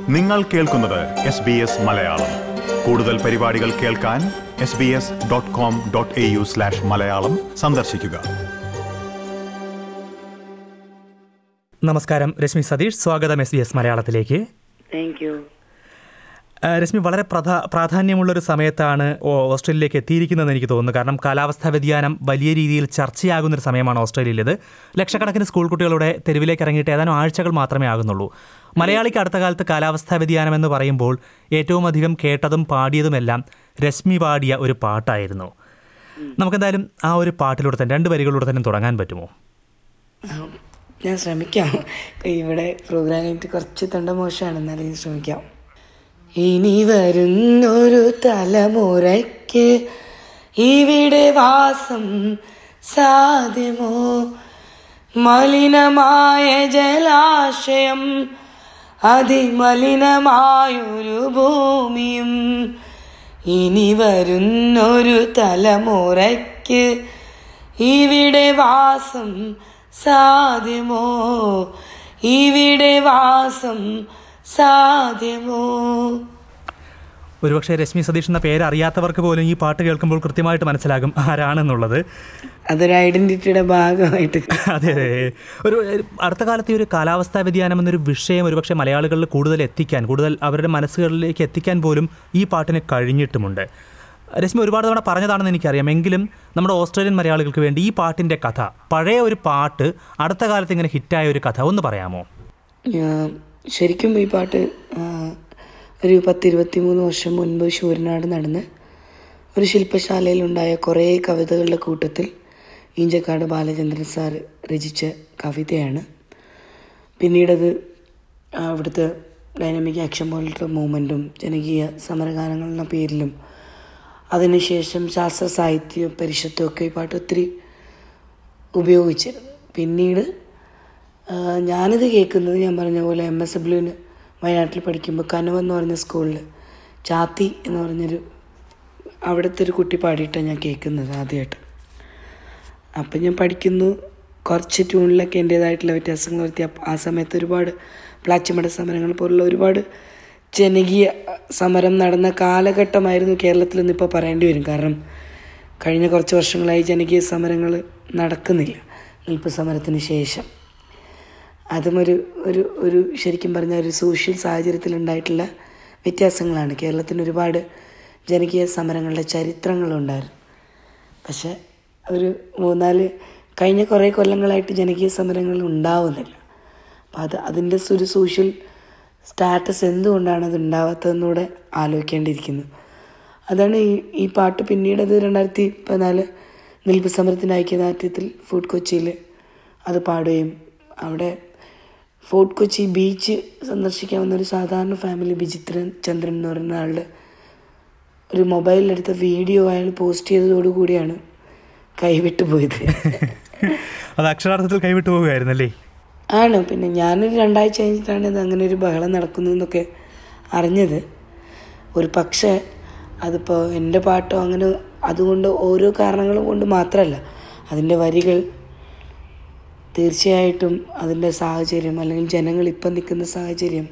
നിങ്ങൾ കേൾക്കുന്നത് S B S Malayalam കൂടുതൽ പരിപാടികൾ കേൾക്കാൻ S B S dot com dot A U slash Malayalam സന്ദർശിക്കുക നമസ്കാരം രശ്മി സതീഷ് സ്വാഗതം എസ് ബി എസ് മലയാളത്തിലേക്ക് താങ്ക് യു ആ, രശ്മി വളരെ പ്രധാ പ്രാധാന്യമുള്ളൊരു സമയത്താണ് ഓ- ഓസ്ട്രേലിയയിലേക്ക് എത്തിയിരിക്കുന്നതെന്ന് എനിക്ക് തോന്നുന്നു കാരണം കാലാവസ്ഥാ വ്യതിയാനം വലിയ രീതിയിൽ ചർച്ചയാകുന്നൊരു സമയമാണ് ഓസ്ട്രേലിയയിലേത് ലക്ഷക്കണക്കിന് സ്കൂൾ കുട്ടികളുടെ തെരുവിലേക്ക് ഇറങ്ങിയിട്ട് ഏതാനും ആഴ്ചകൾ മാത്രമേ ആകുന്നുള്ളൂ മലയാളിക്ക് അടുത്ത കാലത്ത് കാലാവസ്ഥാ വ്യതിയാനം എന്ന് പറയുമ്പോൾ ഏറ്റവും അധികം കേട്ടതും പാടിയതുമെല്ലാം രശ്മി പാടിയ ഒരു പാട്ടായിരുന്നു നമുക്കെന്തായാലും ആ ഒരു പാട്ടിലൂടെ തന്നെ രണ്ട് വരികളിലൂടെ തന്നെ തുടങ്ങാൻ പറ്റുമോ ഞാൻ ശ്രമിക്കാം ഇവിടെ പ്രോഗ്രാം കഴിഞ്ഞിട്ട് കുറച്ച് തൊണ്ട മോശമാണ് എന്നാലും ഞാൻ ശ്രമിക്കാം ഇനി വരുന്നൊരു തലമുറയ്ക്ക് ഇവിടെ വാസം സാധ്യമോ മലിനമായ ജലാശയം അതിമലിനമായൊരു ഭൂമിയും ഇനി വരുന്നൊരു തലമുറയ്ക്ക് ഇവിടെ വാസം സാധ്യമോ ഇവിടെ വാസം സാധ്യമോ ഒരുപക്ഷെ രശ്മി സതീഷ് എന്ന പേര് അറിയാത്തവർക്ക് പോലും ഈ പാട്ട് കേൾക്കുമ്പോൾ കൃത്യമായിട്ട് മനസ്സിലാകും ആരാണെന്നുള്ളത് അതൊരു ഐഡന്റിറ്റിയുടെ ഭാഗമായിട്ട് അതെ അതെ ഒരു ഒരു അടുത്ത കാലത്തെ ഈ ഒരു കാലാവസ്ഥാ വ്യതിയാനം എന്നൊരു വിഷയം ഒരുപക്ഷെ മലയാളികളിൽ കൂടുതൽ എത്തിക്കാൻ കൂടുതൽ അവരുടെ മനസ്സുകളിലേക്ക് എത്തിക്കാൻ പോലും ഈ പാട്ടിന് കഴിഞ്ഞിട്ടുമുണ്ട് രശ്മി ഒരുപാട് തവണ പറഞ്ഞതാണെന്ന് എനിക്കറിയാം എങ്കിലും നമ്മുടെ ഓസ്ട്രേലിയൻ മലയാളികൾക്ക് വേണ്ടി ഈ പാട്ടിൻ്റെ കഥ പഴയ ഒരു പാട്ട് അടുത്ത കാലത്ത് ഇങ്ങനെ ഹിറ്റായ ഒരു കഥ ഒന്ന് പറയാമോ ഞാൻ ശരിക്കും ഈ പാട്ട് ആ, ഒരു പത്തിരുപത്തി മൂന്ന് വർഷം മുൻപ് ശൂരനാട് നടന്ന് ഒരു ശില്പശാലയിലുണ്ടായ കുറേ കവിതകളുടെ കൂട്ടത്തിൽ ഈഞ്ചക്കാട് ബാലചന്ദ്രൻ സാർ രചിച്ച കവിതയാണ് പിന്നീടത് അവിടുത്തെ ഡൈനാമിക് ആക്ഷൻ പോലത്തെ മൂവ്മെൻറ്റും ജനകീയ സമരഗാനങ്ങൾ എന്ന പേരിലും അതിനുശേഷം ശാസ്ത്ര സാഹിത്യ പരിഷത്തും ഒക്കെ ഈ പാട്ട് ഒത്തിരി ഉപയോഗിച്ചിരുന്നു പിന്നീട് ആ, ഞാനിത് കേൾക്കുന്നത് ഞാൻ പറഞ്ഞ പോലെ എം എസ് ഡബ്ല്യുവിന് വയനാട്ടിൽ പഠിക്കുമ്പോൾ കനവ് എന്ന് പറഞ്ഞ സ്കൂളിൽ ചാത്തി എന്ന് പറഞ്ഞൊരു അവിടുത്തെ ഒരു കുട്ടി പാടിയിട്ടാണ് ഞാൻ കേൾക്കുന്നത് ആദ്യമായിട്ട് അപ്പം ഞാൻ പഠിക്കുന്നു കുറച്ച് ട്യൂണിലൊക്കെ എൻ്റേതായിട്ടുള്ള വ്യത്യാസങ്ങൾ വരുത്തി അപ്പ- ആ സമയത്ത് ഒരുപാട് പ്ലാച്ചിമട സമരങ്ങൾ പോലുള്ള ഒരുപാട് ജനകീയ സമരം നടന്ന കാലഘട്ടമായിരുന്നു കേരളത്തിൽ നിന്ന് ഇപ്പോൾ പറയേണ്ടി വരും കാരണം കഴിഞ്ഞ കുറച്ച് വർഷങ്ങളായി ജനകീയ സമരങ്ങൾ നടക്കുന്നില്ല നിൽപ്പ് സമരത്തിന് ശേഷം അതും ഒരു ഒരു ഒരു ശരിക്കും പറഞ്ഞാൽ ഒരു സോഷ്യൽ സാഹചര്യത്തിൽ ഉണ്ടായിട്ടുള്ള വ്യത്യാസങ്ങളാണ് കേരളത്തിന് ഒരുപാട് ജനകീയ സമരങ്ങളുടെ ചരിത്രങ്ങളുണ്ടായിരുന്നു പക്ഷെ ഒരു മൂന്നാല് കഴിഞ്ഞ കുറേ കൊല്ലങ്ങളായിട്ട് ജനകീയ സമരങ്ങൾ ഉണ്ടാവുന്നില്ല അപ്പം അത് അതിൻ്റെ ഒരു സോഷ്യൽ സ്റ്റാറ്റസ് എന്തുകൊണ്ടാണ് അത് ഉണ്ടാവാത്തതെന്നൂടെ ആലോചിക്കേണ്ടിയിരിക്കുന്നു അതാണ് ഈ ഈ പാട്ട് പിന്നീട് അത് രണ്ടായിരത്തി പതിനാല് നിൽപ്പ് സമരത്തിൻ്റെ ഐക്യദാർഢ്യത്തിൽ ഫുഡ് കൊച്ചിയിൽ അത് പാടുകയും അവിടെ ഫോർട്ട് കൊച്ചി ബീച്ച് സന്ദർശിക്കാൻ വന്ന ഒരു സാധാരണ ഫാമിലി വിചിത്രൻ ചന്ദ്രൻ എന്ന് പറയുന്ന ആളുടെ ഒരു മൊബൈലിലെടുത്ത വീഡിയോ അയാൾ പോസ്റ്റ് ചെയ്തതോടുകൂടിയാണ് കൈവിട്ടു പോയത് അത് അക്ഷരാർത്ഥത്തിൽ കൈവിട്ടു പോവുകയായിരുന്നല്ലേ ആണ് പിന്നെ ഞാനൊരു രണ്ടാഴ്ച കഴിഞ്ഞിട്ടാണ് ഇത് അങ്ങനെ ഒരു ബഹളം നടക്കുന്നു എന്നൊക്കെ അറിഞ്ഞത് ഒരു പക്ഷേ അതിപ്പോൾ എൻ്റെ പാട്ടോ അങ്ങനെ അതുകൊണ്ട് ഓരോ കാരണങ്ങളും കൊണ്ട് മാത്രമല്ല അതിൻ്റെ വരികൾ തീർച്ചയായിട്ടും അതിൻ്റെ സാഹചര്യം അല്ലെങ്കിൽ ജനങ്ങൾ ഇപ്പം നിൽക്കുന്ന സാഹചര്യം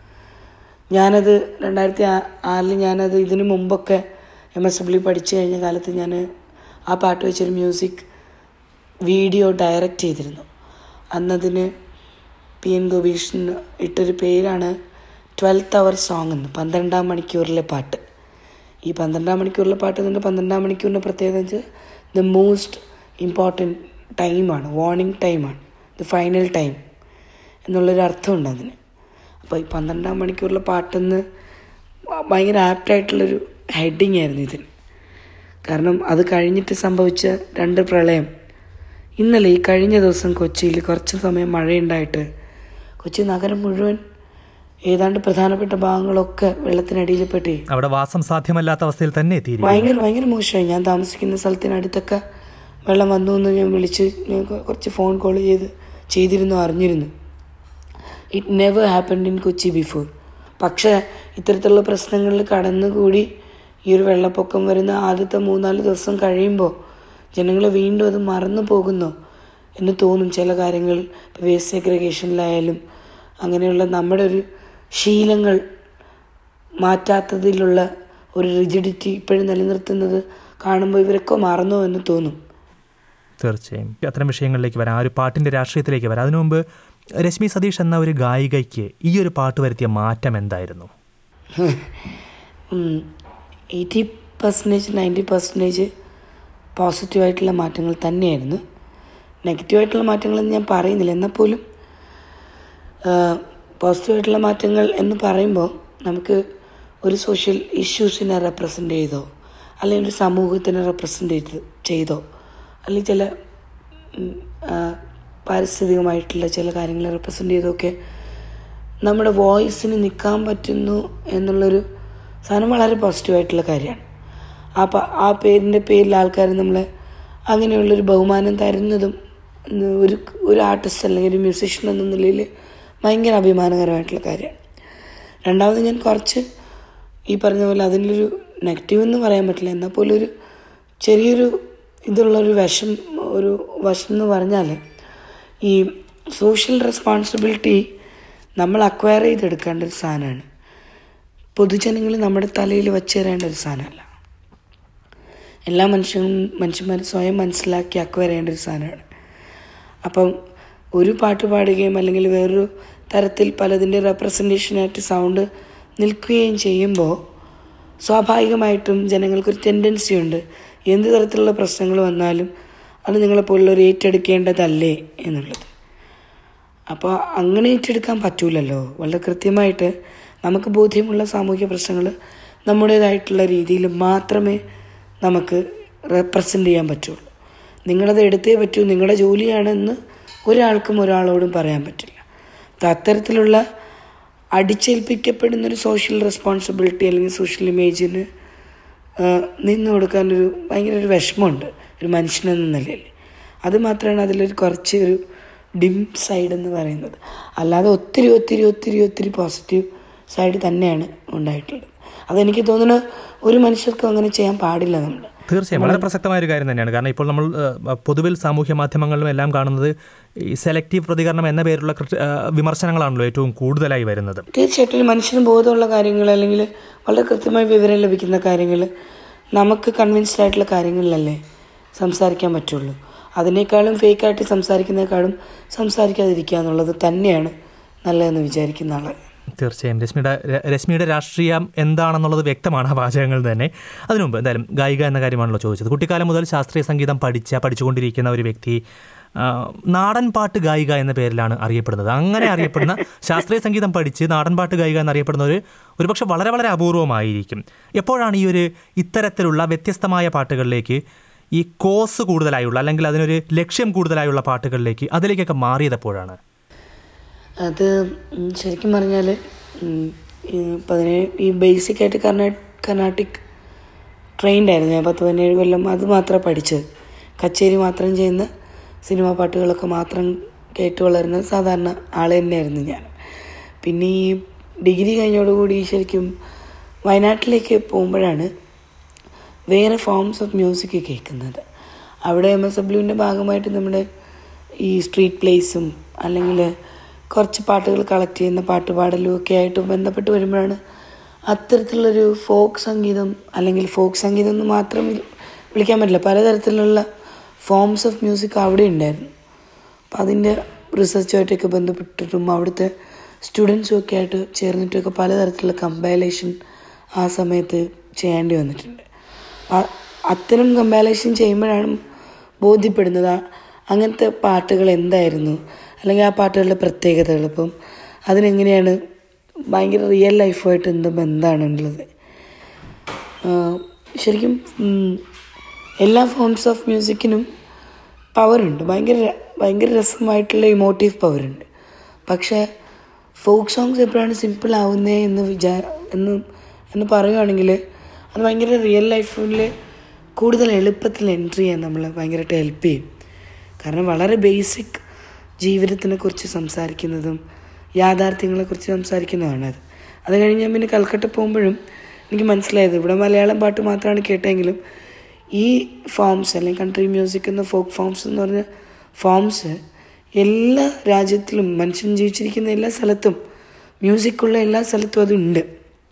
ഞാനത് രണ്ടായിരത്തി ആ- ആറിൽ ഞാനത് ഇതിനു മുമ്പൊക്കെ എം എസ് ഡബ്ല്യു പഠിച്ചു കഴിഞ്ഞ കാലത്ത് ഞാൻ ആ പാട്ട് വെച്ചൊരു മ്യൂസിക് വീഡിയോ ഡയറക്റ്റ് ചെയ്തിരുന്നു അന്നതിന് പി എൻ ഗോപീഷൻ ഇട്ടൊരു പേരാണ് ട്വൽത്ത് അവർ സോങ് എന്ന് പന്ത്രണ്ടാം മണിക്കൂറിലെ പാട്ട് ഈ പന്ത്രണ്ടാം മണിക്കൂറിലെ പാട്ട് എന്നിട്ട് പന്ത്രണ്ടാം മണിക്കൂറിൻ്റെ പ്രത്യേകത വെച്ചാൽ ദ മോസ്റ്റ് ഇമ്പോർട്ടൻറ്റ് ടൈമാണ് വാർണിംഗ് ടൈമാണ് ദ ഫൈനൽ ടൈം എന്നുള്ളൊരു അർത്ഥമുണ്ട് അതിന് അപ്പോൾ ഈ പന്ത്രണ്ടാം മണിക്കൂറിലെ പാട്ടെന്ന് ഭയങ്കര ആപ്റ്റായിട്ടുള്ളൊരു ഹെഡിങ് ആയിരുന്നു ഇതിന് കാരണം അത് കഴിഞ്ഞിട്ട് സംഭവിച്ച രണ്ട് പ്രളയം ഇന്നലെ ഈ കഴിഞ്ഞ ദിവസം കൊച്ചിയിൽ കുറച്ച് സമയം മഴയുണ്ടായിട്ട് കൊച്ചി നഗരം മുഴുവൻ ഏതാണ്ട് പ്രധാനപ്പെട്ട ഭാഗങ്ങളൊക്കെ വെള്ളത്തിനടിയിൽ പെട്ടി അവിടെ വാസം സാധ്യമല്ലാത്ത അവസ്ഥയിൽ തന്നെ എത്തിയിരിക്കും ഭയങ്കര ഭയങ്കര മോശമായി ഞാൻ താമസിക്കുന്ന സ്ഥലത്തിനടുത്തൊക്കെ വെള്ളം വന്നു എന്ന് ഞാൻ വിളിച്ച് ഞാൻ കൊ- കുറച്ച് ഫോൺ കോൾ ചെയ്ത് ചെയ്തിരുന്നു അറിഞ്ഞിരുന്നു it never happened in Kochi before പക്ഷേ ഇത്തരത്തിലുള്ള പ്രശ്നങ്ങളിൽ കടന്നുകൂടി ഈ ഒരു വെള്ളപ്പൊക്കം വരുന്ന ആദ്യത്തെ മൂന്നാല് ദിവസം കഴിയുമ്പോൾ ജനങ്ങൾ വീണ്ടും അത് മറന്നു പോകുന്നു എന്ന് തോന്നും ചില കാര്യങ്ങൾ ഇപ്പോൾ വേസ്റ്റ് സെഗ്രിഗേഷനിലായാലും അങ്ങനെയുള്ള നമ്മുടെ ഒരു ശീലങ്ങൾ മാറ്റാത്തതിലുള്ള ഒരു റിജിഡിറ്റി ഇപ്പോഴും നിലനിർത്തുന്നത് കാണുമ്പോൾ ഇവരൊക്കെ മറന്നോ എന്ന് തോന്നും തീർച്ചയായും അത്തരം വിഷയങ്ങളിലേക്ക് വരാം ആ ഒരു പാട്ടിൻ്റെ രാഷ്ട്രീയത്തിലേക്ക് വരാം അതിനു മുമ്പ് രശ്മി സതീഷ് എന്ന ഒരു ഗായികയ്ക്ക് ഈ ഒരു പാട്ട് വരുത്തിയ മാറ്റം എന്തായിരുന്നു എയ്റ്റി പെർസെൻറ്റേജ് നയൻറ്റി പെർസെൻറ്റേജ് പോസിറ്റീവായിട്ടുള്ള മാറ്റങ്ങൾ തന്നെയായിരുന്നു നെഗറ്റീവായിട്ടുള്ള മാറ്റങ്ങളെന്ന് ഞാൻ പറയുന്നില്ല എന്നാൽ പോലും പോസിറ്റീവായിട്ടുള്ള മാറ്റങ്ങൾ എന്ന് പറയുമ്പോൾ നമുക്ക് ഒരു സോഷ്യൽ ഇഷ്യൂസിനെ റെപ്രസെൻ്റ് ചെയ്തോ അല്ലെങ്കിൽ ഒരു സമൂഹത്തിനെ റെപ്രസെൻ്റ് ചെയ്ത് ചെയ്തോ അല്ലെങ്കിൽ ചില ഉം, ആ, പാരിസ്ഥിതികമായിട്ടുള്ള ചില കാര്യങ്ങളെ റെപ്രസെൻ്റ് ചെയ്തൊക്കെ നമ്മുടെ വോയിസിന് നിൽക്കാൻ പറ്റുന്നു എന്നുള്ളൊരു സാധനം വളരെ പോസിറ്റീവായിട്ടുള്ള കാര്യമാണ് ആ പ ആ പേരിൻ്റെ പേരിൽ ആൾക്കാർ നമ്മളെ അങ്ങനെയുള്ളൊരു ബഹുമാനം തരുന്നതും ഉം, ഒരു ഒരു ആർട്ടിസ്റ്റ് അല്ലെങ്കിൽ ഒരു മ്യൂസീഷ്യൻ എന്ന നിലയിൽ ഭയങ്കര അഭിമാനകരമായിട്ടുള്ള കാര്യമാണ് രണ്ടാമത് ഞാൻ കുറച്ച് ഈ പറഞ്ഞ പോലെ അതിലൊരു നെഗറ്റീവ് എന്ന് പറയാൻ പറ്റില്ല എന്നാൽ പോലും ഒരു ചെറിയൊരു ഇതുള്ളൊരു വശം ഒരു വശം എന്ന് പറഞ്ഞാൽ ഈ സോഷ്യൽ റെസ്പോൺസിബിലിറ്റി നമ്മൾ അക്വയർ ചെയ്തെടുക്കേണ്ട ഒരു സാധനമാണ് പൊതുജനങ്ങൾ നമ്മുടെ തലയിൽ വച്ചു തരേണ്ട ഒരു സാധനമല്ല എല്ലാ മനുഷ്യരും മനുഷ്യന്മാരും സ്വയം മനസ്സിലാക്കി അക്വയർ ചെയ്യേണ്ട ഒരു സാധനമാണ് അപ്പം ഒരു പാട്ട് പാടുകയും അല്ലെങ്കിൽ വേറൊരു തരത്തിൽ പലതിൻ്റെ റെപ്രസെൻറ്റേഷനായിട്ട് സൗണ്ട് നിൽക്കുകയും ചെയ്യുമ്പോൾ സ്വാഭാവികമായിട്ടും ജനങ്ങൾക്കൊരു ടെൻഡൻസി ഉണ്ട് എന്ത് തരത്തിലുള്ള പ്രശ്നങ്ങൾ വന്നാലും അത് നിങ്ങളെപ്പോലുള്ളവർ ഏറ്റെടുക്കേണ്ടതല്ലേ എന്നുള്ളത് അപ്പോൾ അങ്ങനെ ഏറ്റെടുക്കാൻ പറ്റൂലല്ലോ വളരെ കൃത്യമായിട്ട് നമുക്ക് ബോധ്യമുള്ള സാമൂഹിക പ്രശ്നങ്ങൾ നമ്മുടേതായിട്ടുള്ള രീതിയിൽ മാത്രമേ നമുക്ക് റെപ്രസെൻ്റ് ചെയ്യാൻ പറ്റുള്ളൂ നിങ്ങളത് എടുത്തേ പറ്റൂ നിങ്ങളുടെ ജോലിയാണെന്ന് ഒരാൾക്കും ഒരാളോടും പറയാൻ പറ്റില്ല അപ്പോൾ അത്തരത്തിലുള്ള അടിച്ചേൽപ്പിക്കപ്പെടുന്നൊരു സോഷ്യൽ റെസ്പോൺസിബിലിറ്റി അല്ലെങ്കിൽ സോഷ്യൽ ഇമേജിന് നിന്ന് കൊടുക്കാനൊരു ഭയങ്കര ഒരു വിഷമമുണ്ട് ഒരു മനുഷ്യനെന്ന നിലയിൽ അത് മാത്രമാണ് അതിലൊരു കുറച്ച് ഒരു ഡിം സൈഡ് എന്ന് പറയുന്നത് അല്ലാതെ ഒത്തിരി ഒത്തിരി ഒത്തിരി ഒത്തിരി പോസിറ്റീവ് സൈഡ് തന്നെയാണ് ഉണ്ടായിട്ടുള്ളത് അതെനിക്ക് തോന്നുന്നു ഒരു മനുഷ്യർക്കും അങ്ങനെ ചെയ്യാൻ പാടില്ല നമ്മൾ തീർച്ചയായും വളരെ പ്രസക്തമായ ഒരു കാര്യം തന്നെയാണ് കാരണം ഇപ്പോൾ നമ്മൾ ഏഹ്, പൊതുവിൽ സാമൂഹ്യ മാധ്യമങ്ങളിലും എല്ലാം കാണുന്നത് ഈ സെലക്റ്റീവ് പ്രതികരണം എന്ന പേരിലുള്ള കൃത്യ- ഏഹ്, വിമർശനങ്ങളാണല്ലോ ഏറ്റവും കൂടുതലായി വരുന്നത് തീർച്ചയായിട്ടും ഒരു മനുഷ്യന് ബോധമുള്ള കാര്യങ്ങൾ അല്ലെങ്കിൽ വളരെ കൃത്യമായി വിവരം ലഭിക്കുന്ന കാര്യങ്ങൾ നമുക്ക് കൺവിൻസ്ഡ് ആയിട്ടുള്ള കാര്യങ്ങളിലല്ലേ സംസാരിക്കാൻ പറ്റുള്ളൂ അതിനേക്കാളും ഫേക്കായിട്ട് സംസാരിക്കുന്നതിനേക്കാളും സംസാരിക്കാതിരിക്കുക എന്നുള്ളത് തന്നെയാണ് നല്ലതെന്ന് വിചാരിക്കുന്ന ആളാണ് തീർച്ചയായും രശ്മിയുടെ ര- രശ്മിയുടെ രാഷ്ട്രീയം എന്താണെന്നുള്ളത് വ്യക്തമാണ് ആ വാചകങ്ങൾ തന്നെ അതിനു മുമ്പ് എന്തായാലും ഗായിക എന്ന കാര്യമാണല്ലോ ചോദിച്ചത് കുട്ടിക്കാലം മുതൽ ശാസ്ത്രീയ സംഗീതം പഠിച്ച പഠിച്ചുകൊണ്ടിരിക്കുന്ന ഒരു വ്യക്തി ആ, നാടൻ പാട്ട് ഗായിക എന്ന പേരിലാണ് അറിയപ്പെടുന്നത് അങ്ങനെ അറിയപ്പെടുന്ന ശാസ്ത്രീയ സംഗീതം പഠിച്ച് നാടൻ പാട്ട് ഗായിക എന്നറിയപ്പെടുന്ന ഒരു ഒരുപക്ഷെ വളരെ വളരെ അപൂർവമായിരിക്കും എപ്പോഴാണ് ഈ ഒരു ഇത്തരത്തിലുള്ള വ്യത്യസ്തമായ പാട്ടുകളിലേക്ക് ഈ കോസ് കൂടുതലായുള്ള അല്ലെങ്കിൽ അതിനൊരു ലക്ഷ്യം കൂടുതലായുള്ള പാട്ടുകളിലേക്ക് അതിലേക്കൊക്കെ മാറിയത് എപ്പോഴാണ് അത് ഉം, ശരിക്കും പറഞ്ഞാൽ പതിനേഴ് ഈ ബേസിക് ആയിട്ട് കർണാ കർണാട്ടിക് ട്രെയിൻഡ് ആയിരുന്നു ഞാൻ പത്ത് പതിനേഴ് കൊല്ലം അത് മാത്രമേ പഠിച്ചത് കച്ചേരി മാത്രം ചെയ്യുന്ന സിനിമാ പാട്ടുകളൊക്കെ മാത്രം കേട്ട് വളരുന്ന സാധാരണ ആൾ തന്നെയായിരുന്നു ഞാൻ പിന്നെ ഈ ഡിഗ്രി കഴിഞ്ഞോടുകൂടി ശരിക്കും വയനാട്ടിലേക്ക് പോകുമ്പോഴാണ് വേറെ ഫോംസ് ഓഫ് മ്യൂസിക് കേൾക്കുന്നത് അവിടെ എം എസ് ഡബ്ല്യുവിൻ്റെ ഭാഗമായിട്ട് നമ്മുടെ ഈ സ്ട്രീറ്റ് പ്ലേസും അല്ലെങ്കിൽ കുറച്ച് പാട്ടുകൾ കളക്ട് ചെയ്യുന്ന പാട്ടുപാടലും ഒക്കെ ആയിട്ട് ബന്ധപ്പെട്ട് വരുമ്പോഴാണ് അത്തരത്തിലുള്ളൊരു ഫോക്ക് സംഗീതം അല്ലെങ്കിൽ ഫോക്ക് സംഗീതം എന്ന് മാത്രം വി- വിളിക്കാൻ പറ്റില്ല പലതരത്തിലുള്ള ഫോംസ് ഓഫ് മ്യൂസിക് അവിടെ ഉണ്ടായിരുന്നു അപ്പം അതിൻ്റെ റിസർച്ചുമായിട്ടൊക്കെ ബന്ധപ്പെട്ടിട്ടും അവിടുത്തെ സ്റ്റുഡൻസും ഒക്കെ ആയിട്ട് ചേർന്നിട്ടൊക്കെ പലതരത്തിലുള്ള കമ്പാലേഷൻ ആ സമയത്ത് ചെയ്യേണ്ടി വന്നിട്ടുണ്ട് ആ- അത്തരം കമ്പാലേഷൻ ചെയ്യുമ്പോഴാണ് ബോധ്യപ്പെടുന്നത് ആ- അങ്ങനത്തെ പാട്ടുകൾ എന്തായിരുന്നു അല്ലെങ്കിൽ ആ പാട്ടുകളുടെ പ്രത്യേകതകൾ ഇപ്പം അതിനെങ്ങനെയാണ് ഭയങ്കര റിയൽ ലൈഫുമായിട്ട് എന്ത് ബന്ധമാണുള്ളത് ആഹ് ശരിക്കും ഉം, എല്ലാ ഫോംസ് ഓഫ് മ്യൂസിക്കിനും പവറുണ്ട് ഭയങ്കര ഭയങ്കര രസമായിട്ടുള്ള ഇമോട്ടീവ് പവറുണ്ട് പക്ഷേ ഫോക്ക് സോങ്സ് എപ്പോഴാണ് സിമ്പിൾ ആവുന്നത് എന്ന് വിചാ എന്ന് എന്ന് പറയുവാണെങ്കിൽ അത് ഭയങ്കര റിയൽ ലൈഫിൽ കൂടുതൽ എളുപ്പത്തിൽ എൻട്രി ചെയ്യാൻ നമ്മളെ ഭയങ്കരമായിട്ട് ഹെൽപ്പ് ചെയ്യും കാരണം വളരെ ബേസിക് ജീവിതത്തിനെ കുറിച്ച് സംസാരിക്കുന്നതും യാഥാർത്ഥ്യങ്ങളെക്കുറിച്ച് സംസാരിക്കുന്നതാണ് അത് അത് കഴിഞ്ഞ് ഞാൻ പിന്നെ കൽക്കട്ട പോകുമ്പോഴും എനിക്ക് മനസ്സിലായത് ഇവിടെ മലയാളം പാട്ട് മാത്രമാണ് കേട്ടെങ്കിലും ഈ ഫോംസ് അല്ലെങ്കിൽ കൺട്രി മ്യൂസിക് എന്ന ഫോക്ക് ഫോംസ് എന്ന് പറഞ്ഞ ഫോംസ് എല്ലാ രാജ്യത്തിലും മനുഷ്യൻ ജീവിച്ചിരിക്കുന്ന എല്ലാ സ്ഥലത്തും മ്യൂസിക്കുള്ള എല്ലാ സ്ഥലത്തും അതുണ്ട്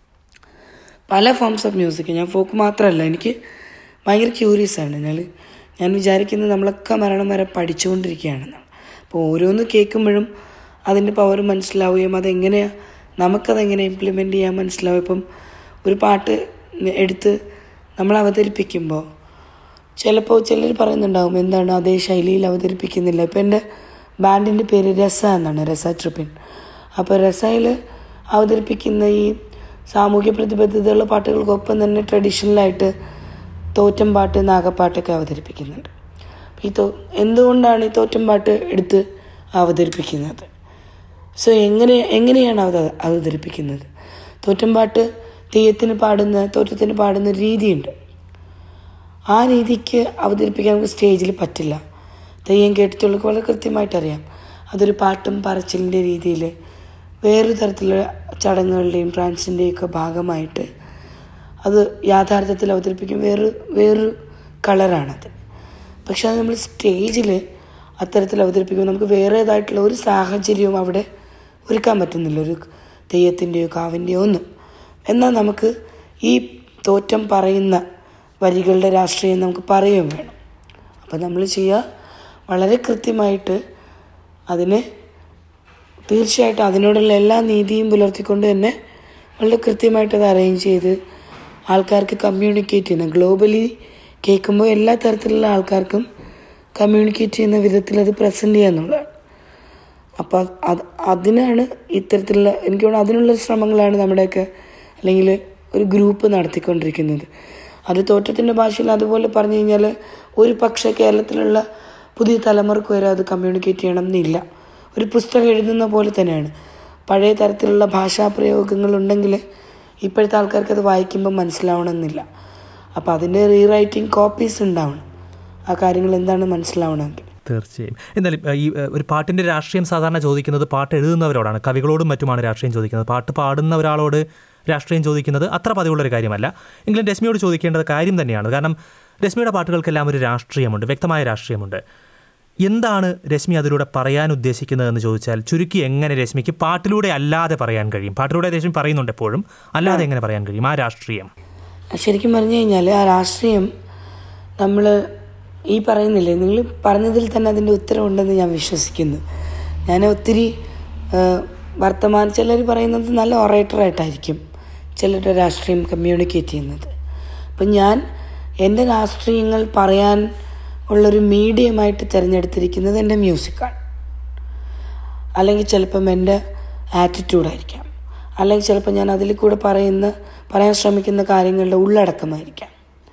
പല ഫോംസ് ഓഫ് മ്യൂസിക് ഞാൻ ഫോക്ക് മാത്രമല്ല എനിക്ക് ഭയങ്കര ക്യൂരിയസ് ആണ് ഞാൻ ഞാൻ വിചാരിക്കുന്നത് നമ്മളൊക്കെ മരണം വരെ പഠിച്ചുകൊണ്ടിരിക്കുകയാണെന്നാണ് അപ്പോൾ ഓരോന്ന് കേൾക്കുമ്പോഴും അതിൻ്റെ പവർ മനസ്സിലാവുകയും അതെങ്ങനെയാണ് നമുക്കതെങ്ങനെ ഇംപ്ലിമെൻ്റ് ചെയ്യാൻ മനസ്സിലാവും ഇപ്പം ഒരു പാട്ട് എടുത്ത് നമ്മൾ അവതരിപ്പിക്കുമ്പോൾ ചിലപ്പോൾ ചിലർ പറയുന്നുണ്ടാവും എന്താണ് അതേ ശൈലിയിൽ അവതരിപ്പിക്കുന്നില്ല ഇപ്പം എൻ്റെ ബാൻഡിൻ്റെ പേര് രസ എന്നാണ് രസ ട്രിപ്പിൻ അപ്പോൾ രസയിൽ അവതരിപ്പിക്കുന്ന ഈ സാമൂഹ്യ പ്രതിബദ്ധതയുള്ള പാട്ടുകൾക്കൊപ്പം തന്നെ ട്രഡീഷണലായിട്ട് തോറ്റം പാട്ട് നാഗപ്പാട്ടൊക്കെ അവതരിപ്പിക്കുന്നുണ്ട് ഈ തോ എന്തുകൊണ്ടാണ് ഈ തോറ്റം പാട്ട് എടുത്ത് അവതരിപ്പിക്കുന്നത് സോ എങ്ങനെ എങ്ങനെയാണ് അത് അവതരിപ്പിക്കുന്നത് തോറ്റം പാട്ട് തെയ്യത്തിന് പാടുന്ന തോറ്റത്തിന് പാടുന്ന രീതിയുണ്ട് ആ രീതിക്ക് അവതരിപ്പിക്കാൻ നമുക്ക് സ്റ്റേജിൽ പറ്റില്ല തെയ്യം കേട്ടിട്ടുള്ളവർക്ക് വളരെ കൃത്യമായിട്ട് അറിയാം അതൊരു പാട്ടും പറച്ചിലിൻ്റെ രീതിയിൽ വേറൊരു തരത്തിലുള്ള ചടങ്ങുകളുടെയും ട്രാൻസിൻ്റെയും ഒക്കെ ഭാഗമായിട്ട് അത് യാഥാർത്ഥ്യത്തിൽ അവതരിപ്പിക്കും വേറൊരു വേറൊരു കളറാണത് പക്ഷെ അത് നമ്മൾ സ്റ്റേജിൽ അത്തരത്തിൽ അവതരിപ്പിക്കുമ്പോൾ നമുക്ക് വേറേതായിട്ടുള്ള ഒരു സാഹചര്യവും അവിടെ ഒരുക്കാൻ പറ്റുന്നില്ല ഒരു തെയ്യത്തിൻ്റെയോ കാവിൻ്റെയോ ഒന്നും എന്നാൽ നമുക്ക് ഈ തോറ്റം പറയുന്ന വരികളുടെ രാഷ്ട്രീയം നമുക്ക് പറയുകയും വേണം അപ്പം നമ്മൾ ചെയ്യുക വളരെ കൃത്യമായിട്ട് അതിനെ തീർച്ചയായിട്ടും അതിനോടുള്ള എല്ലാ നീതിയും പുലർത്തിക്കൊണ്ട് തന്നെ വളരെ കൃത്യമായിട്ട് അത് അറേഞ്ച് ചെയ്ത് ആൾക്കാർക്ക് കമ്മ്യൂണിക്കേറ്റ് ചെയ്യുന്ന ഗ്ലോബലി കേൾക്കുമ്പോൾ എല്ലാ തരത്തിലുള്ള ആൾക്കാർക്കും കമ്മ്യൂണിക്കേറ്റ് ചെയ്യുന്ന വിധത്തിൽ അത് പ്രസൻറ്റ് ചെയ്യുക എന്നുള്ളതാണ് അപ്പോൾ അത് അതിനാണ് ഇത്തരത്തിലുള്ള എനിക്ക് തോന്നുന്നു അതിനുള്ള ശ്രമങ്ങളാണ് നമ്മുടെയൊക്കെ അല്ലെങ്കിൽ ഒരു ഗ്രൂപ്പ് നടത്തിക്കൊണ്ടിരിക്കുന്നത് അത് തോറ്റത്തിൻ്റെ ഭാഷയിൽ അതുപോലെ പറഞ്ഞു കഴിഞ്ഞാൽ ഒരു പക്ഷേ കേരളത്തിലുള്ള പുതിയ തലമുറക്ക് വരെ അത് കമ്മ്യൂണിക്കേറ്റ് ചെയ്യണം എന്നില്ല ഒരു പുസ്തകം എഴുതുന്ന പോലെ തന്നെയാണ് പഴയ തരത്തിലുള്ള ഭാഷാപ്രയോഗങ്ങൾ ഉണ്ടെങ്കിൽ ഇപ്പോഴത്തെ ആൾക്കാർക്ക് അത് വായിക്കുമ്പോൾ മനസ്സിലാവണമെന്നില്ല അപ്പോൾ അതിൻ്റെ റീറൈറ്റിംഗ് കോപ്പീസ് ഉണ്ടാവണം ആ കാര്യങ്ങൾ എന്താണ് മനസ്സിലാവണമെങ്കിൽ തീർച്ചയായും എന്നാലും ഈ ഏഹ്, ഒരു പാട്ടിൻ്റെ രാഷ്ട്രീയം സാധാരണ ചോദിക്കുന്നത് പാട്ട് എഴുതുന്നവരോടാണ് കവികളോടും മറ്റുമാണ് രാഷ്ട്രീയം ചോദിക്കുന്നത് പാട്ട് പാടുന്ന ഒരാളോട് രാഷ്ട്രീയം ചോദിക്കുന്നത് അത്ര പതിവുള്ളൊരു കാര്യമല്ല എങ്കിലും രശ്മിയോട് ചോദിക്കേണ്ടത് കാര്യം തന്നെയാണ് കാരണം രശ്മിയുടെ പാട്ടുകൾക്കെല്ലാം ഒരു രാഷ്ട്രീയമുണ്ട് വ്യക്തമായ രാഷ്ട്രീയമുണ്ട് എന്താണ് രശ്മി അതിലൂടെ പറയാൻ ഉദ്ദേശിക്കുന്നതെന്ന് ചോദിച്ചാൽ ചുരുക്കി എങ്ങനെ രശ്മിക്ക് പാട്ടിലൂടെ അല്ലാതെ പറയാൻ കഴിയും പാട്ടിലൂടെ രശ്മി പറയുന്നുണ്ട് എപ്പോഴും അല്ലാതെ എങ്ങനെ പറയാൻ കഴിയും ആ രാഷ്ട്രീയം ശരിക്കും പറഞ്ഞു കഴിഞ്ഞാൽ ആ രാഷ്ട്രീയം നമ്മൾ ഈ പറയുന്നില്ലേ നിങ്ങൾ പറഞ്ഞതിൽ തന്നെ അതിൻ്റെ ഉത്തരവുണ്ടെന്ന് ഞാൻ വിശ്വസിക്കുന്നു ഞാൻ ഒത്തിരി ആ, വർത്തമാനം ചിലർ പറയുന്നത് നല്ല ഒറേറ്ററായിട്ടായിരിക്കും ചിലരുടെ രാഷ്ട്രീയം കമ്മ്യൂണിക്കേറ്റ് ചെയ്യുന്നത് അപ്പം ഞാൻ എൻ്റെ രാഷ്ട്രീയങ്ങൾ പറയാൻ ഉള്ളൊരു മീഡിയമായിട്ട് തിരഞ്ഞെടുത്തിരിക്കുന്നത് എൻ്റെ മ്യൂസിക്കാണ് അല്ലെങ്കിൽ ചിലപ്പം എൻ്റെ ആറ്റിറ്റ്യൂഡായിരിക്കാം അല്ലെങ്കിൽ ചിലപ്പോൾ ഞാൻ അതിൽ കൂടെ പറയുന്ന പറയാൻ ശ്രമിക്കുന്ന കാര്യങ്ങളുടെ ഉള്ളടക്കമായിരിക്കാം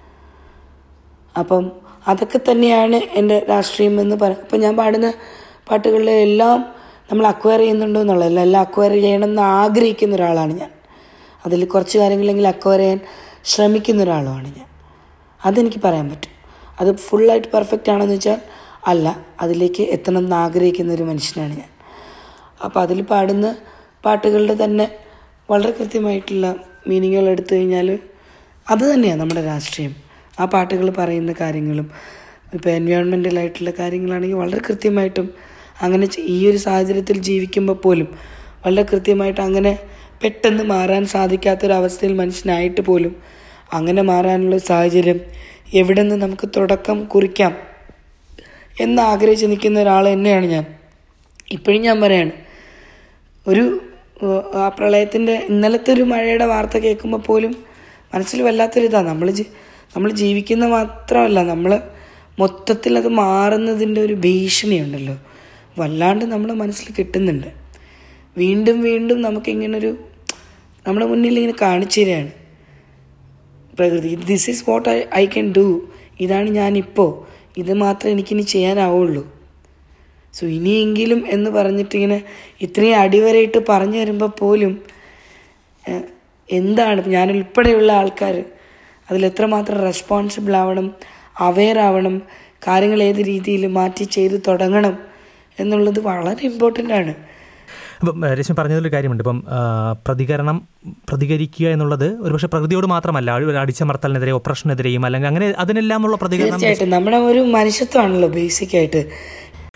അപ്പം അതൊക്കെ തന്നെയാണ് എൻ്റെ രാഷ്ട്രീയം എന്ന് പറ ഇപ്പം ഞാൻ പാടുന്ന പാട്ടുകളിലെല്ലാം നമ്മൾ അക്വയർ ചെയ്യുന്നുണ്ടോ എന്നുള്ളതല്ല എല്ലാം അക്വയർ ചെയ്യണമെന്ന് ആഗ്രഹിക്കുന്ന ഒരാളാണ് ഞാൻ അതിൽ കുറച്ച് കാര്യങ്ങളെങ്കിലും അക്വയർ ചെയ്യാൻ ശ്രമിക്കുന്ന ഒരാളുമാണ് ഞാൻ അതെനിക്ക് പറയാൻ പറ്റും അത് ഫുള്ളായിട്ട് പെർഫെക്റ്റ് ആണെന്ന് വെച്ചാൽ അല്ല അതിലേക്ക് എത്തണം എന്ന് ആഗ്രഹിക്കുന്ന ഒരു മനുഷ്യനാണ് ഞാൻ അപ്പോൾ അതിൽ പാടുന്ന പാട്ടുകളുടെ തന്നെ വളരെ കൃത്യമായിട്ടുള്ള മീനിങ്ങുകൾ എടുത്തു കഴിഞ്ഞാൽ അത് തന്നെയാണ് നമ്മുടെ രാഷ്ട്രീയം ആ പാട്ടുകൾ പറയുന്ന കാര്യങ്ങളും ഇപ്പോൾ എൻവയോൺമെൻ്റലായിട്ടുള്ള കാര്യങ്ങളാണെങ്കിൽ വളരെ കൃത്യമായിട്ടും അങ്ങനെ ചെ- ഈ ഒരു സാഹചര്യത്തിൽ ജീവിക്കുമ്പോൾ പോലും വളരെ കൃത്യമായിട്ട് അങ്ങനെ പെട്ടെന്ന് മാറാൻ സാധിക്കാത്തൊരവസ്ഥയിൽ മനുഷ്യനായിട്ട് പോലും അങ്ങനെ മാറാനുള്ള സാഹചര്യം എവിടെ നിന്ന് നമുക്ക് തുടക്കം കുറിക്കാം എന്ന് ആഗ്രഹിച്ച് നിൽക്കുന്ന ഒരാൾ തന്നെയാണ് ഞാൻ ഇപ്പോഴും ഞാൻ പറയാണ് ഒരു ഏഹ്, ആ പ്രളയത്തിൻ്റെ ഇന്നലത്തെ ഒരു മഴയുടെ വാർത്ത കേൾക്കുമ്പോൾ പോലും മനസ്സിൽ വല്ലാത്തൊരിതാണ് നമ്മൾ ജി നമ്മൾ ജീവിക്കുന്ന മാത്രമല്ല നമ്മൾ മൊത്തത്തിൽ അത് മാറുന്നതിൻ്റെ ഒരു ഭീഷണിയുണ്ടല്ലോ വല്ലാണ്ട് നമ്മുടെ മനസ്സിൽ കിട്ടുന്നുണ്ട് വീണ്ടും വീണ്ടും നമുക്കിങ്ങനൊരു നമ്മുടെ മുന്നിൽ ഇങ്ങനെ കാണിച്ചു തരികയാണ് പ്രകൃതി this is what I I can do ഇതാണ് ഞാനിപ്പോൾ ഇത് മാത്രമേ എനിക്കിനി ചെയ്യാനാവുള്ളൂ സോ ഇനിയെങ്കിലും എന്ന് പറഞ്ഞിട്ടിങ്ങനെ ഇത്രയും അടിവരയിട്ട് പറഞ്ഞു തരുമ്പോൾ പോലും ഏഹ്, എന്താണ് ഞാൻ ഉൾപ്പെടെയുള്ള ആൾക്കാർ അതിലെത്രമാത്രം റെസ്പോൺസിബിൾ ആവണം അവെയർ ആവണം കാര്യങ്ങൾ ഏത് രീതിയിൽ മാറ്റി ചെയ്ത് തുടങ്ങണം എന്നുള്ളത് വളരെ ഇമ്പോർട്ടൻ്റ് ആണ് ഇപ്പം ഏഹ്, രശ്മി പറഞ്ഞതിലൊരു കാര്യമുണ്ട് ഇപ്പം ആ, പ്രതികരണം പ്രതികരിക്കുക എന്നുള്ളത് ഒരുപക്ഷെ പ്രകൃതിയോട് മാത്രമല്ല ഒരു അടിച്ചമർത്തലിനെതിരെ ഒപ്രഷനെതിരെയും അല്ലെങ്കിൽ അങ്ങനെ അതിനെല്ലാമുള്ള പ്രതികരണം തീർച്ചയായിട്ടും നമ്മുടെ ഒരു മനുഷ്യത്വമാണല്ലോ ബേസിക് ആയിട്ട്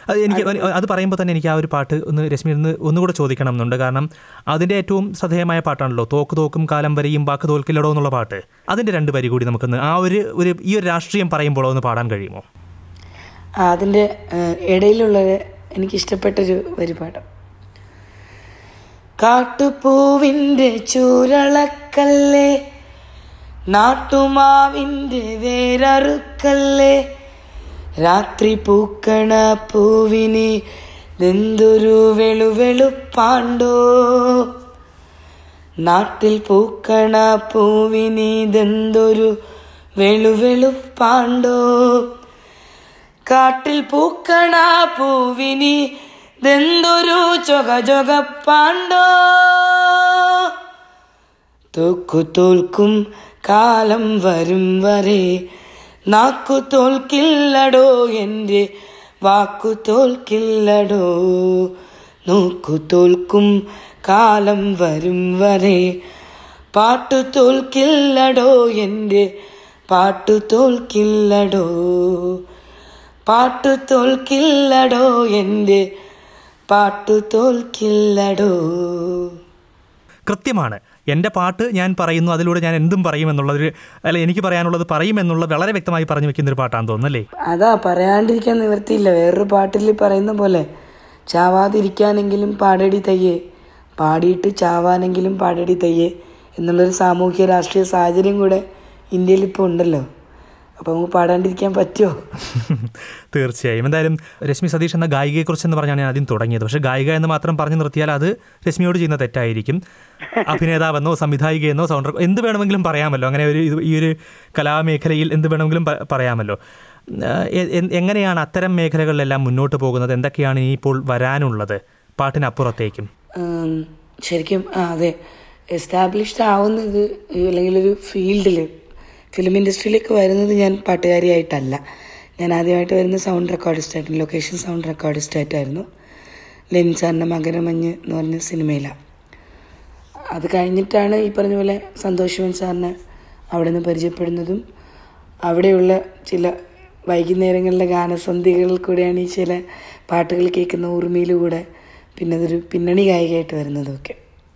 അത് എനിക്ക് ഒരു- അത് പറയുമ്പോൾ തന്നെ എനിക്ക് ആ ഒരു പാട്ട് ഒന്ന് രശ്മി ഒന്ന് ഒന്നുകൂടെ ചോദിക്കണം എന്നുണ്ട് കാരണം അതിൻ്റെ ഏറ്റവും ശ്രദ്ധേയമായ പാട്ടാണല്ലോ തോക്ക് തോക്കും കാലം വരെയും വാക്ക് തോൽക്കില്ലടോ എന്നുള്ള പാട്ട് അതിൻ്റെ രണ്ട് വരി കൂടി നമുക്കൊന്ന് ആ ഒരു ഒരു ഈ ഒരു രാഷ്ട്രീയം പറയുമ്പോൾ ഒന്ന് പാടാൻ കഴിയുമോ ആ, അതിൻ്റെ ഇടയിലുള്ളത് എനിക്കിഷ്ടപ്പെട്ടൊരു വരിപാഠം കാട്ടുപൂവിൻ്റെ ചൂരളക്കല്ലേ നാട്ടുമാവിൻ്റെ വേരറുക്കല്ലേ രാത്രി പൂക്കണ പൂവിനി എന്തൊരു വെളുവെളുപ്പാണ്ടോ നാട്ടിൽ പൂക്കണ പൂവിനി ഇതെന്തൊരു വെളുവെളുപ്പാണ്ടോ കാട്ടിൽ പൂക്കണ പൂവിനി ഇതെന്തൊരു ചൊക ചൊകപ്പാണ്ടോ തോക്കു തോൽക്കും കാലം വരും വരെ നാക്കു തോൽക്കില്ലടോ എൻ്റെ വാക്കു തോൽക്കില്ലടോ നോക്കു തോൽക്കും കാലം വരും വരെ പാട്ടു തോൽക്കില്ലടോ എൻ്റെ പാട്ടു തോൽക്കില്ലടോ പാട്ടു തോൽക്കില്ലടോ എൻ്റെ പാട്ടു തോൽക്കില്ലടോ കൃത്യമാണ് എൻ്റെ പാട്ട് ഞാൻ പറയുന്നു അതിലൂടെ ഞാൻ എന്തും പറയുമെന്നുള്ളൊരു അല്ല എനിക്ക് പറയാനുള്ളത് പറയുമെന്നുള്ള വളരെ വ്യക്തമായി പറഞ്ഞു വെക്കുന്ന ഒരു പാട്ടാണെന്ന് തോന്നുന്നല്ലേ അതാ പറയാണ്ടിരിക്കാൻ നിവൃത്തിയില്ല വേറൊരു പാട്ടിൽ പറയുന്ന പോലെ ചാവാതിരിക്കാനെങ്കിലും പാടടി തയ്യേ പാടിയിട്ട് ചാവാനെങ്കിലും പാടടി തയ്യേ എന്നുള്ളൊരു സാമൂഹ്യ രാഷ്ട്രീയ സാഹചര്യം കൂടെ ഇന്ത്യയിൽ ഇപ്പോൾ ഉണ്ടല്ലോ അപ്പോൾ നമുക്ക് പാടാണ്ടിരിക്കാൻ പറ്റുമോ തീർച്ചയായും എന്തായാലും രശ്മി സതീഷ് എന്ന ഗായികയെക്കുറിച്ച് എന്ന് പറഞ്ഞാണ് ഞാൻ ആദ്യം തുടങ്ങിയത് പക്ഷേ ഗായിക എന്ന് മാത്രം പറഞ്ഞു നിർത്തിയാൽ അത് രശ്മിയോട് ചെയ്യുന്ന തെറ്റായിരിക്കും അഭിനേതാവെന്നോ സംവിധായികയെന്നോ സൗണ്ടർ എന്ത് വേണമെങ്കിലും പറയാമല്ലോ അങ്ങനെ ഒരു ഇത് ഈ ഒരു കലാമേഖലയിൽ എന്ത് വേണമെങ്കിലും പ- പറയാമല്ലോ എ- എ- എങ്ങനെയാണ് അത്തരം മേഖലകളിലെല്ലാം മുന്നോട്ട് പോകുന്നത് എന്തൊക്കെയാണ് ഇനിയിപ്പോൾ വരാനുള്ളത് പാട്ടിനപ്പുറത്തേക്കും ഉം, ശരിക്കും ആ അതെ എസ്റ്റാബ്ലിഷ്ഡ് ആവുന്നത് ഈ അല്ലെങ്കിൽ ഒരു ഫീൽഡിൽ ഫിലിം ഇൻഡസ്ട്രിയിലേക്ക് വരുന്നത് ഞാൻ പാട്ടുകാരിയായിട്ടല്ല ഞാൻ ആദ്യമായിട്ട് വരുന്ന സൗണ്ട് റെക്കോർഡിസ്റ്റായിരുന്നു ലൊക്കേഷൻ സൗണ്ട് റെക്കോർഡിസ്റ്റായിട്ടായിരുന്നു ലെനിൻ സാറിൻ്റെ മകരമഞ്ഞ് എന്ന് പറഞ്ഞ സിനിമയിലാണ് അത് കഴിഞ്ഞിട്ടാണ് ഈ പറഞ്ഞ പോലെ സന്തോഷ് ശിവൻ സാറിനെ അവിടെ നിന്ന് പരിചയപ്പെടുന്നതും അവിടെയുള്ള ചില വൈകുന്നേരങ്ങളിലെ ഗാനസന്ധികളിൽ കൂടെയാണ് ഈ ചില പാട്ടുകൾ കേൾക്കുന്ന ഓർമ്മയിലൂടെ പിന്നെ അതൊരു പിന്നണി ഗായികയായിട്ട് വരുന്നതൊക്കെ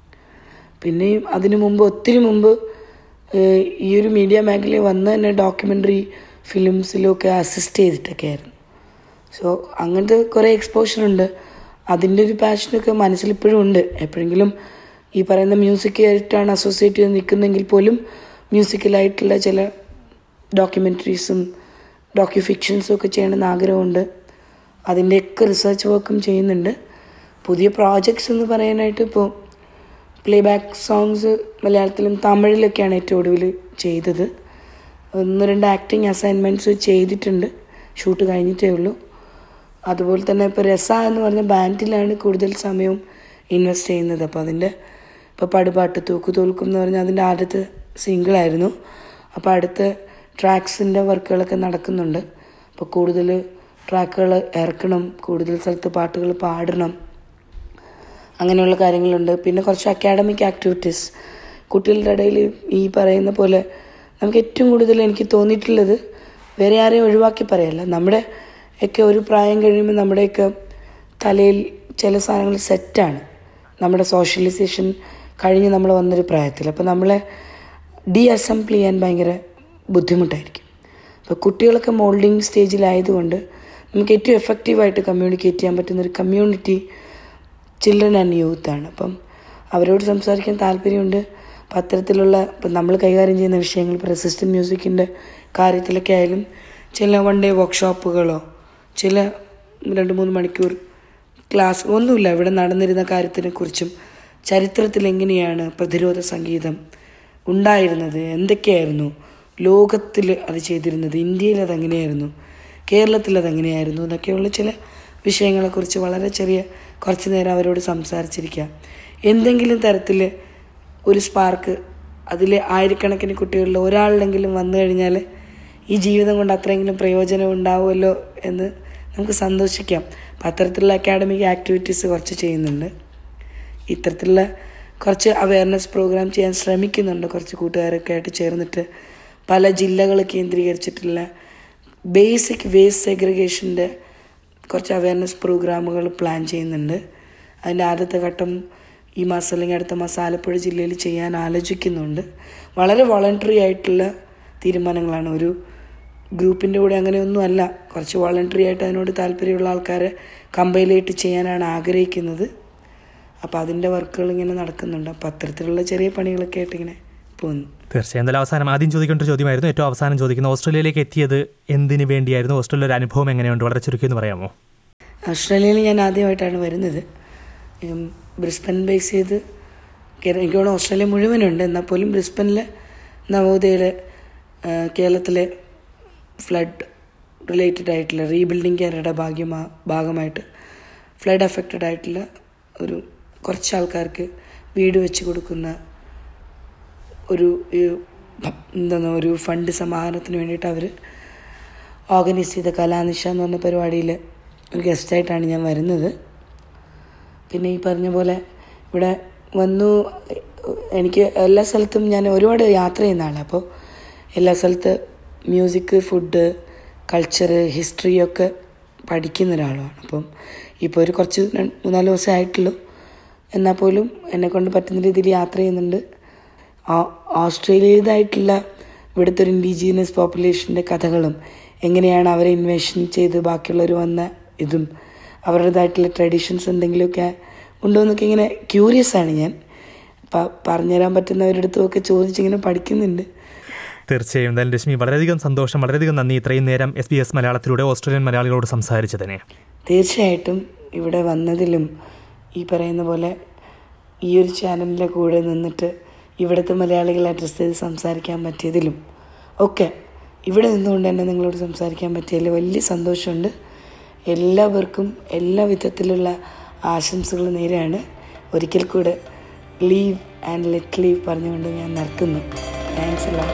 പിന്നെയും അതിനു മുമ്പ് ഒത്തിരി മുമ്പ് ഏഹ്, ഈ ഒരു മീഡിയ മേഖലയിൽ വന്ന് തന്നെ ഡോക്യുമെൻ്ററി ഫിലിംസിലൊക്കെ അസിസ്റ്റ് ചെയ്തിട്ടൊക്കെ ആയിരുന്നു സോ അങ്ങനത്തെ കുറേ എക്സ്പോഷർ ഉണ്ട് അതിൻ്റെ ഒരു പാഷനൊക്കെ മനസ്സിൽ ഇപ്പോഴും ഉണ്ട് എപ്പോഴെങ്കിലും ഈ പറയുന്ന മ്യൂസിക്കായിട്ടാണ് അസോസിയേറ്റ് ചെയ്ത് നിൽക്കുന്നെങ്കിൽ പോലും മ്യൂസിക്കലായിട്ടുള്ള ചില ഡോക്യുമെൻ്ററീസും ഡോക്യു ഫിക്ഷൻസും ഒക്കെ ചെയ്യണമെന്ന് ആഗ്രഹമുണ്ട് അതിൻ്റെയൊക്കെ റിസർച്ച് വർക്കും ചെയ്യുന്നുണ്ട് പുതിയ പ്രോജക്ട്സ് എന്ന് പറയാനായിട്ട് ഇപ്പോൾ പ്ലേ ബാക്ക് സോങ്സ് മലയാളത്തിലും തമിഴിലൊക്കെയാണ് ഏറ്റവും ഒടുവിൽ ചെയ്തത് ഒന്ന് രണ്ട് ആക്ടിങ് അസൈൻമെൻറ്റ്സ് ചെയ്തിട്ടുണ്ട് ഷൂട്ട് കഴിഞ്ഞിട്ടേ ഉള്ളൂ അതുപോലെ തന്നെ ഇപ്പോൾ രസ എന്ന് പറഞ്ഞ ബാൻഡിലാണ് കൂടുതൽ സമയവും ഇൻവെസ്റ്റ് ചെയ്യുന്നത് അപ്പോൾ അതിൻ്റെ ഇപ്പോൾ പടുപാട്ട് തൂക്കു തോൽക്കും എന്ന് പറഞ്ഞാൽ അതിൻ്റെ ആദ്യത്തെ സിംഗിളായിരുന്നു അപ്പോൾ അടുത്ത ട്രാക്സിൻ്റെ വർക്കുകളൊക്കെ നടക്കുന്നുണ്ട് അപ്പോൾ കൂടുതൽ ട്രാക്കുകൾ ഇറക്കണം കൂടുതൽ സ്ഥലത്ത് പാട്ടുകൾ പാടണം അങ്ങനെയുള്ള കാര്യങ്ങളുണ്ട് പിന്നെ കുറച്ച് അക്കാഡമിക് ആക്ടിവിറ്റീസ് കുട്ടികളുടെ ഇടയിൽ ഈ പറയുന്ന പോലെ നമുക്ക് ഏറ്റവും കൂടുതൽ എനിക്ക് തോന്നിയിട്ടുള്ളത് വേറെ ആരെയും ഒഴിവാക്കി പറയല്ല നമ്മുടെ ഒക്കെ ഒരു പ്രായം കഴിയുമ്പോൾ നമ്മുടെയൊക്കെ തലയിൽ ചില സാധനങ്ങൾ സെറ്റാണ് നമ്മുടെ സോഷ്യലൈസേഷൻ കഴിഞ്ഞ് നമ്മൾ വന്നൊരു പ്രായത്തിൽ അപ്പോൾ നമ്മളെ ഡി അസംബിൾ ചെയ്യാൻ ഭയങ്കര ബുദ്ധിമുട്ടായിരിക്കും അപ്പോൾ കുട്ടികളൊക്കെ മോൾഡിങ് സ്റ്റേജിലായതുകൊണ്ട് നമുക്ക് ഏറ്റവും എഫക്റ്റീവായിട്ട് കമ്മ്യൂണിക്കേറ്റ് ചെയ്യാൻ പറ്റുന്ന ഒരു കമ്മ്യൂണിറ്റി ചിൽഡ്രൻ ആൻഡ് യൂത്താണ് അപ്പം അവരോട് സംസാരിക്കാൻ താല്പര്യമുണ്ട് അപ്പം അത്തരത്തിലുള്ള ഇപ്പം നമ്മൾ കൈകാര്യം ചെയ്യുന്ന വിഷയങ്ങൾ ഇപ്പോൾ റെസിസ്റ്റൻറ്റ് മ്യൂസിക്കിൻ്റെ കാര്യത്തിലൊക്കെ ആയാലും ചില വൺ ഡേ വർക്ക്ഷോപ്പുകളോ ചില രണ്ട് മൂന്ന് മണിക്കൂർ ക്ലാസ് ഒന്നുമില്ല ഇവിടെ നടന്നിരുന്ന കാര്യത്തിനെക്കുറിച്ചും ചരിത്രത്തിൽ എങ്ങനെയാണ് പ്രതിരോധ സംഗീതം ഉണ്ടായിരുന്നത് എന്തൊക്കെയായിരുന്നു ലോകത്തിൽ അത് ചെയ്തിരുന്നത് ഇന്ത്യയിൽ അതെങ്ങനെയായിരുന്നു കേരളത്തിൽ അതെങ്ങനെയായിരുന്നു എന്നൊക്കെയുള്ള ചില വിഷയങ്ങളെക്കുറിച്ച് വളരെ ചെറിയ കുറച്ച് നേരം അവരോട് സംസാരിച്ചിരിക്കുക എന്തെങ്കിലും തരത്തിൽ ഒരു സ്പാർക്ക് അതിൽ ആയിരക്കണക്കിന് കുട്ടികളിൽ ഒരാളിലെങ്കിലും വന്നു കഴിഞ്ഞാൽ ഈ ജീവിതം കൊണ്ട് അത്രയെങ്കിലും പ്രയോജനം ഉണ്ടാവുമല്ലോ എന്ന് നമുക്ക് സന്തോഷിക്കാം അപ്പം അത്തരത്തിലുള്ള അക്കാഡമിക് ആക്ടിവിറ്റീസ് കുറച്ച് ചെയ്യുന്നുണ്ട് ഇത്തരത്തിലുള്ള കുറച്ച് അവയർനെസ് പ്രോഗ്രാം ചെയ്യാൻ ശ്രമിക്കുന്നുണ്ട് കുറച്ച് കൂട്ടുകാരൊക്കെ ആയിട്ട് ചേർന്നിട്ട് പല ജില്ലകൾ കേന്ദ്രീകരിച്ചിട്ടുള്ള ബേസിക് വേസ്റ്റ് സെഗ്രിഗേഷൻ്റെ കുറച്ച് അവയർനെസ് പ്രോഗ്രാമുകൾ പ്ലാൻ ചെയ്യുന്നുണ്ട് അതിൻ്റെ ആദ്യത്തെ ഘട്ടം ഈ മാസം അല്ലെങ്കിൽ അടുത്ത മാസം ആലപ്പുഴ ജില്ലയിൽ ചെയ്യാൻ ആലോചിക്കുന്നുണ്ട് വളരെ വോളണ്ടറി ആയിട്ടുള്ള തീരുമാനങ്ങളാണ് ഒരു ഗ്രൂപ്പിൻ്റെ കൂടെ അങ്ങനെയൊന്നും അല്ല കുറച്ച് വോളണ്ടറി ആയിട്ട് അതിനോട് താല്പര്യമുള്ള ആൾക്കാരെ കമ്പൈലായിട്ട് ചെയ്യാനാണ് ആഗ്രഹിക്കുന്നത് അപ്പോൾ അതിൻ്റെ വർക്കുകൾ ഇങ്ങനെ നടക്കുന്നുണ്ട് അപ്പോൾ അത്തരത്തിലുള്ള ചെറിയ പണികളൊക്കെ ആയിട്ട് ഇങ്ങനെ പോകുന്നു തീർച്ചയായും എന്തായാലും അവസാനം ആദ്യം ചോദിക്കേണ്ട ഒരു ചോദ്യമായിരുന്നു ഏറ്റവും അവസാനം ചോദിക്കുന്ന ഓസ്ട്രേലിയയിലേക്ക് എത്തിയത് എന്തിനു വേണ്ടിയായിരുന്നു ഓസ്ട്രേലിയ ഒരു അനുഭവം എങ്ങനെയുണ്ട് വളരെ ചുരുക്കി എന്ന് പറയാമോ ഓസ്ട്രേലിയയിൽ ഞാൻ ആദ്യമായിട്ടാണ് വരുന്നത് ഉം, ബ്രിസ്ബൻ ബേസ് ചെയ്ത് കേര- എനിക്ക് തോന്നുന്നു ഓസ്ട്രേലിയ മുഴുവനുണ്ട് എന്നാൽ പോലും ബ്രിസ്ബനിൽ നവോദയയിൽ കേരളത്തിലെ ഫ്ലഡ് റിലേറ്റഡ് ആയിട്ടുള്ള റീബിൽഡിംഗ് കെയറുടെ ഭാഗ്യമാ ഭാഗമായിട്ട് ഫ്ലഡ് അഫക്റ്റഡ് ആയിട്ടുള്ള ഒരു കുറച്ച് ആൾക്കാർക്ക് വീട് വെച്ച് കൊടുക്കുന്ന ഒരു ഈ, എന്താണ് ഒരു ഫണ്ട് സമാഹരണത്തിന് വേണ്ടിയിട്ട് അവർ ഓർഗനൈസ് ചെയ്ത കലാനിശ എന്ന് പറഞ്ഞ പരിപാടിയിൽ ഒരു ഗസ്റ്റായിട്ടാണ് ഞാൻ വരുന്നത് പിന്നെ ഈ പറഞ്ഞ പോലെ ഇവിടെ വന്നു എനിക്ക് എല്ലാ സ്ഥലത്തും ഞാൻ ഒരുപാട് യാത്ര ചെയ്യുന്ന ആളാണ് അപ്പോൾ എല്ലാ സ്ഥലത്ത് മ്യൂസിക് ഫുഡ് കൾച്ചർ ഹിസ്റ്ററി ഒക്കെ പഠിക്കുന്ന ഒരാളാണ് അപ്പം ഇപ്പോൾ ഒരു കുറച്ച് രണ്ട് മൂന്നാല് ദിവസമേ ആയിട്ടുള്ളൂ എന്നാൽ പോലും എന്നെക്കൊണ്ട് പറ്റുന്ന രീതിയിൽ യാത്ര ചെയ്യുന്നുണ്ട് ആ- ഓസ്ട്രേലിയയിലായിട്ടുള്ള ഇവിടുത്തെ ഒരു ഇൻഡിജീനിയസ് പോപ്പുലേഷൻ്റെ കഥകളും എങ്ങനെയാണ് അവരെ ഇൻവെഷൻ ചെയ്ത് ബാക്കിയുള്ളവർ വന്ന ഇതും അവരുടേതായിട്ടുള്ള ട്രഡീഷൻസ് എന്തെങ്കിലുമൊക്കെ ഉണ്ടോ എന്നൊക്കെ ഇങ്ങനെ ക്യൂരിയസ് ആണ് ഞാൻ അപ്പം പറഞ്ഞുതരാൻ പറ്റുന്നവരുടെ അടുത്തുമൊക്കെ ചോദിച്ചിങ്ങനെ പഠിക്കുന്നുണ്ട് തീർച്ചയായും എന്തായാലും രശ്മി വളരെയധികം സന്തോഷം വളരെയധികം നന്ദി ഇത്രയും നേരം എസ് ബി എസ് മലയാളത്തിലൂടെ ഓസ്ട്രേലിയൻ മലയാളികളോട് സംസാരിച്ചതിനെ തീർച്ചയായിട്ടും ഇവിടെ വന്നതിലും ഈ പറയുന്ന പോലെ ഈ ഒരു ചാനലിൻ്റെ കൂടെ നിന്നിട്ട് ഇവിടുത്തെ മലയാളികളെ അഡ്രസ്സ് ചെയ്ത് സംസാരിക്കാൻ പറ്റിയതിലും ഒക്കെ ഇവിടെ നിന്നുകൊണ്ട് തന്നെ നിങ്ങളോട് സംസാരിക്കാൻ പറ്റിയതിൽ വലിയ സന്തോഷമുണ്ട് എല്ലാവർക്കും എല്ലാ വിധത്തിലുള്ള ആശംസകൾ നേരെയാണ് ഒരിക്കൽ കൂടെ ലീവ് ആൻഡ് ലെറ്റ് ലീവ് പറഞ്ഞുകൊണ്ട് ഞാൻ നിർത്തുന്നു താങ്ക്സ് എല്ലാം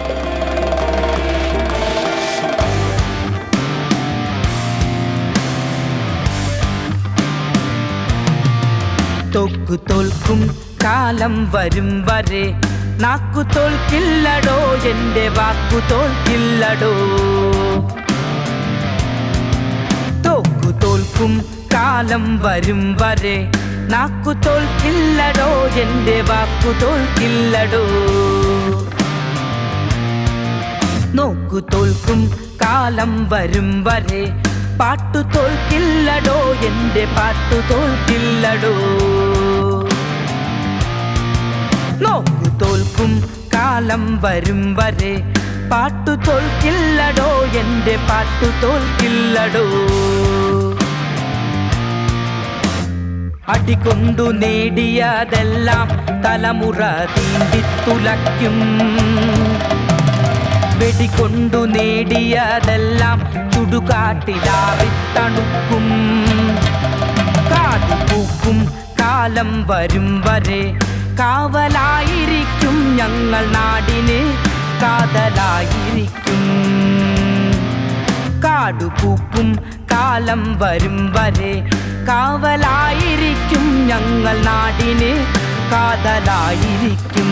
തൊക്കു തോൽക്കും കാലം വരും വരെ നാക്കു തോൽക്കില്ലടോ എന്റെ വാക്കു തോൽക്കില്ലടോ തോക്കു തോൽക്കും കാലം വരും വരെ നാക്കു തോൽക്കില്ലടോ എന്റെ വാക്കു തോൽക്കില്ലടോ നോക്കു തോൽക്കും കാലം വരും വരെ പാട്ടു തോൽക്കില്ലടോ എന്റെ പാട്ടു തോൽക്കില്ലടോ നോക്കു തോൽക്കും കാലം വരും വരെ പാട്ടു തോൽക്കില്ലടോ എന്റെ പാട്ടു തോൽക്കില്ലടോ അടികൊണ്ടു നേടിയതെല്ലാം തലമുറ തീണ്ടിത്തുലയ്ക്കും വെടികൊണ്ടു നേടിയതെല്ലാം ചുടുകാട്ടിലാറിത്തണുക്കും കാതുപൂക്കും കാലം വരും വരെ കാവലായിരിക്കും ഞങ്ങൾ നാടിന് കാതലായിരിക്കും കാടുപൂക്കും കാലം വരും വരെ കാവലായിരിക്കും ഞങ്ങൾ നാടിന് കാതലായിരിക്കും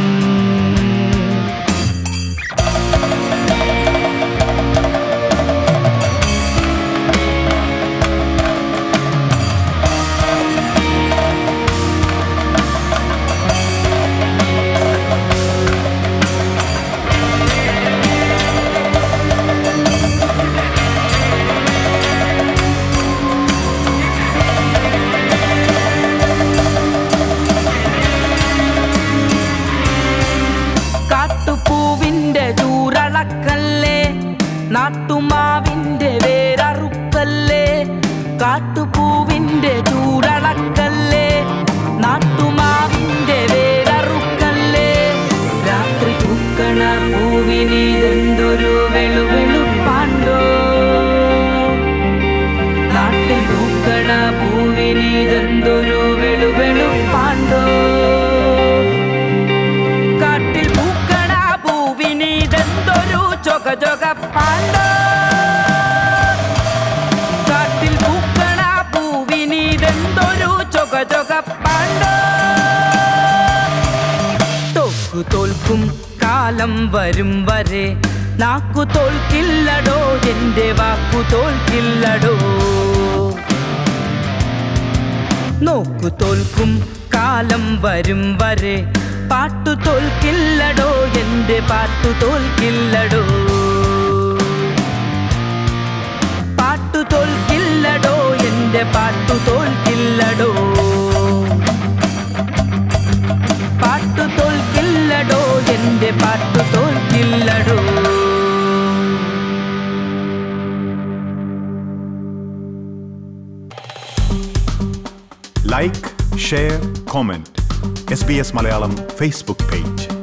കാട്ടുപൂവിന്റെ ചൂരളക്കല്ലേ നാട്ടുമാവിന്റെ വേരറുക്കല്ലേ കാട്ടുപൂവിന്റെ ചൂരളക്കല്ലേ നാട്ടുമാവിന്റെ വേരറുക്കല്ലേ രാത്രി പൂക്കണ പൂവിനിതെന്തൊരു വെളുവെളുപ്പാണ്ടോ നാട്ടിൽ പൂക്കണ പൂവിനിതെന്തൊരു വെളുവെളുപ്പാണ്ടോ കാട്ടിൽ പൂക്കണ പൂവിനിതെന്തൊരു ചൊക ചൊക പാണ്ട കാട്ടിൽ പൂക്കണ പൂവിനിതെന്തൊരു ചൊക ചൊക പാണ്ട തോക്കു തോൽക്കും കാലം വരും വരെ നാക്കു തോൽക്കില്ലടോ എന്റെ വാക്കു തോൽക്കില്ലടോ നോക്കു തോൽക്കും കാലം വരും വരെ പാട്ടു തോൽക്കില്ലടോ എൻ്റെ പാട്ടു തോൽക്കില്ലടോ പാട്ടു തോൽക്കില്ലടോ എൻ്റെ പാട്ടു തോൽക്കില്ലടോ പാട്ടു തോൽക്കില്ലടോ എൻ്റെ പാട്ടു തോൽക്കില്ലടോ like share comment S B S Malayalam Facebook page